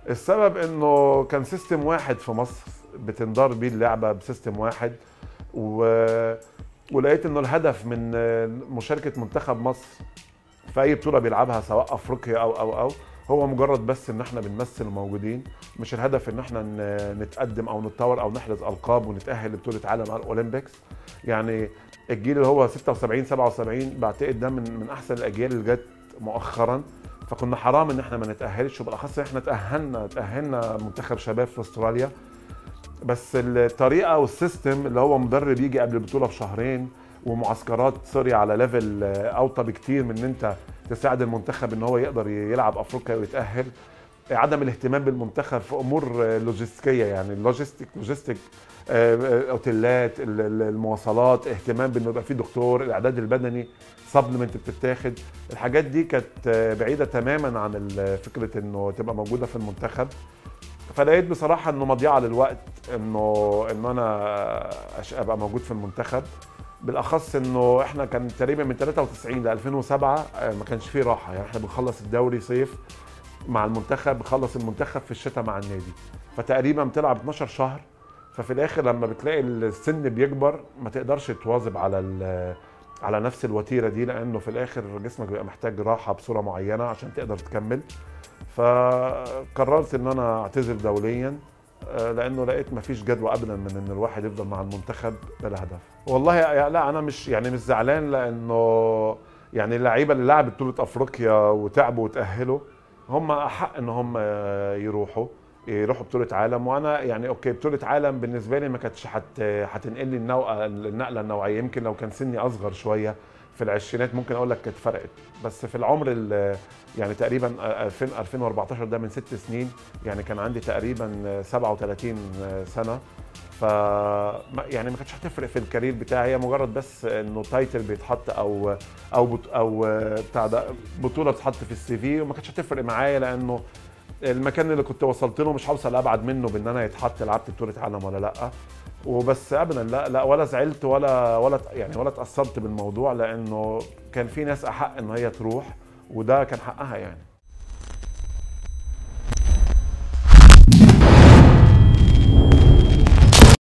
السبب انه كان سيستم واحد في مصر بتندار بيه اللعبه بسيستم واحد و... ولقيت انه الهدف من مشاركه منتخب مصر في اي بطوله بيلعبها سواء افريقيا او او او هو مجرد بس ان احنا بنمثل موجودين مش الهدف ان احنا نتقدم او نتطور او نحرز القاب ونتاهل لبطوله عالم على الاولمبيكس يعني الجيل اللي هو 76 77 بعتقد ده من من احسن الاجيال اللي جت مؤخرا فكنا حرام ان احنا ما نتاهلش وبالاخص احنا تاهلنا تاهلنا منتخب شباب في استراليا بس الطريقه والسيستم اللي هو مدرب يجي قبل البطوله بشهرين ومعسكرات سوري على ليفل اوطى بكتير من ان انت تساعد المنتخب ان هو يقدر يلعب افريقيا ويتاهل عدم الاهتمام بالمنتخب في امور لوجستيكيه يعني اللوجيستيك لوجيستيك اوتيلات المواصلات اهتمام بانه يبقى في دكتور الاعداد البدني سبلمنت بتتاخد الحاجات دي كانت بعيده تماما عن فكره انه تبقى موجوده في المنتخب فلقيت بصراحه انه مضيعه للوقت انه ان انا ابقى موجود في المنتخب بالاخص انه احنا كان تقريبا من 93 ل 2007 ما كانش فيه راحه يعني احنا بنخلص الدوري صيف مع المنتخب بخلص المنتخب في الشتاء مع النادي فتقريبا بتلعب 12 شهر ففي الاخر لما بتلاقي السن بيكبر ما تقدرش تواظب على على نفس الوتيره دي لانه في الاخر جسمك بيبقى محتاج راحه بصوره معينه عشان تقدر تكمل فقررت ان انا اعتزل دوليا لانه لقيت ما فيش جدوى ابدا من ان الواحد يفضل مع المنتخب بلا هدف والله لا انا مش يعني مش زعلان لانه يعني اللعيبه اللي لعبت بطوله افريقيا وتعبوا وتاهلوا هم احق ان هم يروحوا يروحوا بطوله عالم وانا يعني اوكي بطوله عالم بالنسبه لي ما كانتش هتنقل لي النقله النوعيه يمكن لو كان سني اصغر شويه في العشرينات ممكن اقول لك كانت فرقت بس في العمر يعني تقريبا 2000 2014 ده من ست سنين يعني كان عندي تقريبا 37 سنه ف يعني ما كانتش هتفرق في الكارير بتاعي هي مجرد بس انه تايتل بيتحط او او بط او بتاع ده بطوله بتتحط في السي في وما كانتش هتفرق معايا لانه المكان اللي كنت وصلت له مش هوصل ابعد منه بان انا يتحط لعبت بطوله عالم ولا لا وبس ابدا لا لا ولا زعلت ولا ولا يعني ولا اتاثرت بالموضوع لانه كان في ناس احق ان هي تروح وده كان حقها يعني